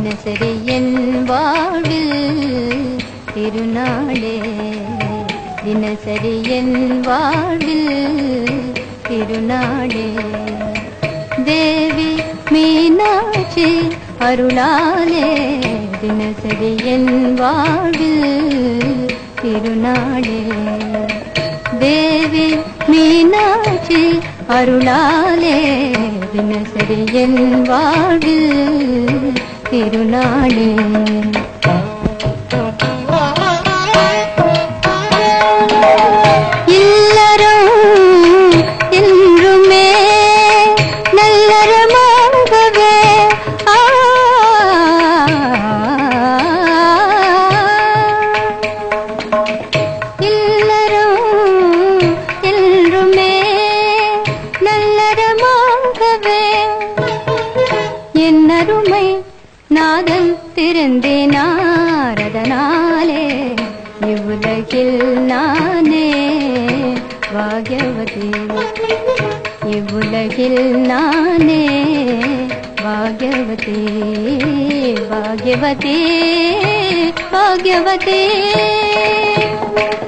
தினசரி என் வாழ்வில் திருநாளே தினசரி என் வாழ்வில் திருநாளே தேவி மீனாட்சி அருளாலே தினசரி என் வாழ்வில் திருநாளே தேவி மீனாட்சி அருளாலே தினசரி என் வாழ்வில் திருநாளே இல்லறம் என்றுமே நல்லறமாகவே ஆ இல்லறம் என்றுமே நல்லறமாகவே என் அருமை நாதன் திருந்தினாரதனாலே இவ்வுலகில் நானே பாக்யவதி இவ்வுலகில் நானே பாக்யவதி பாக்யவதி பாக்யவதி